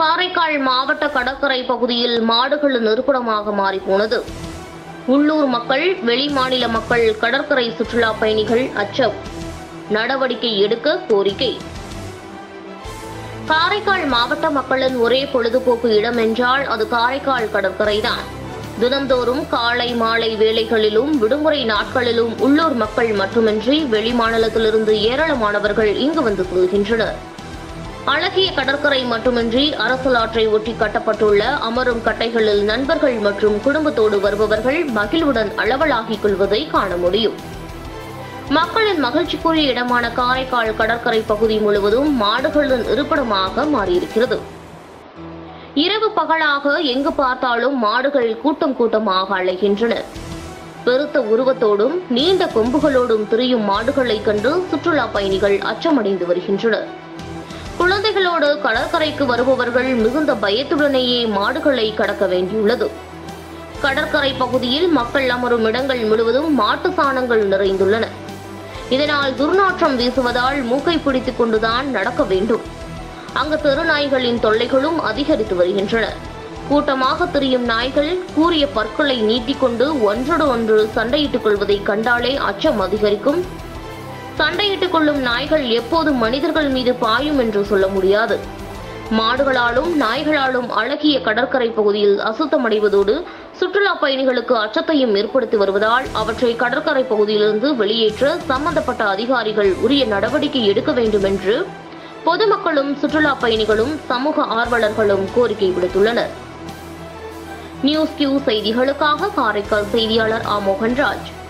காரைக்கால் மாவட்ட கடற்கரை பகுதியில் மாடுகளின் இருப்பிடமாக மாறிப்போனது உள்ளூர் மக்கள் வெளிமாநில மக்கள் கடற்கரை சுற்றுலா பயணிகள் அச்சம் நடவடிக்கை எடுக்க கோரிக்கை காரைக்கால் மாவட்ட மக்களின் ஒரே பொழுதுபோக்கு இடம் என்றால் அது காரைக்கால் கடற்கரைதான் தினந்தோறும் காலை மாலை வேளைகளிலும் விடுமுறை நாட்களிலும் உள்ளூர் மக்கள் மட்டுமின்றி வெளிமாநிலத்திலிருந்து ஏராளமானவர்கள் இங்கு வந்து செல்கின்றனர் அழகிய கடற்கரை மட்டுமின்றி அரசலாற்றை ஒட்டி கட்டப்பட்டுள்ள அமரும் கட்டைகளில் நண்பர்கள் மற்றும் குடும்பத்தோடு வருபவர்கள் மகிழ்வுடன் அளவலாகிக் கொள்வதை காண முடியும் மக்களின் மகிழ்ச்சிக்குரிய இடமான காரைக்கால் கடற்கரை பகுதி முழுவதும் மாடுகளின் இருப்பிடமாக மாறியிருக்கிறது இரவு பகலாக எங்கு பார்த்தாலும் மாடுகள் கூட்டம் கூட்டமாக அலைகின்றன பெருத்த உருவத்தோடும் நீண்ட கொம்புகளோடும் திரியும் மாடுகளைக் கண்டு சுற்றுலா பயணிகள் அச்சமடைந்து வருகின்றனர் குழந்தைகளோடு கடற்கரைக்கு வருபவர்கள் மிகுந்த பயத்துடனேயே மாடுகளை கடக்க வேண்டியுள்ளது கடற்கரை பகுதியில் மக்கள் அமரும் இடங்கள் முழுவதும் மாட்டு சாணங்கள் நிறைந்துள்ளன இதனால் துர்நாற்றம் வீசுவதால் மூக்கை பிடித்துக் கொண்டுதான் நடக்க வேண்டும் அங்கு தெருநாய்களின் தொல்லைகளும் அதிகரித்து வருகின்றன கூட்டமாக திரியும் நாய்கள் கூறிய பற்களை நீட்டிக்கொண்டு ஒன்றோடு ஒன்று சண்டையிட்டுக் கொள்வதை கண்டாலே அச்சம் அதிகரிக்கும் சண்டையிட்டுக் கொள்ளும் நாய்கள் எப்போது மனிதர்கள் மீது பாயும் என்று சொல்ல முடியாது மாடுகளாலும் நாய்களாலும் அழகிய கடற்கரை பகுதியில் அசுத்தமடைவதோடு சுற்றுலா பயணிகளுக்கு அச்சத்தையும் ஏற்படுத்தி வருவதால் அவற்றை கடற்கரை பகுதியிலிருந்து வெளியேற்ற சம்பந்தப்பட்ட அதிகாரிகள் உரிய நடவடிக்கை எடுக்க வேண்டும் என்று பொதுமக்களும் சுற்றுலா பயணிகளும் சமூக ஆர்வலர்களும் கோரிக்கை விடுத்துள்ளனர் நியூஸ் கியூ செய்திகளுக்காக காரைக்கால் செய்தியாளர் ஆ மோகன்ராஜ்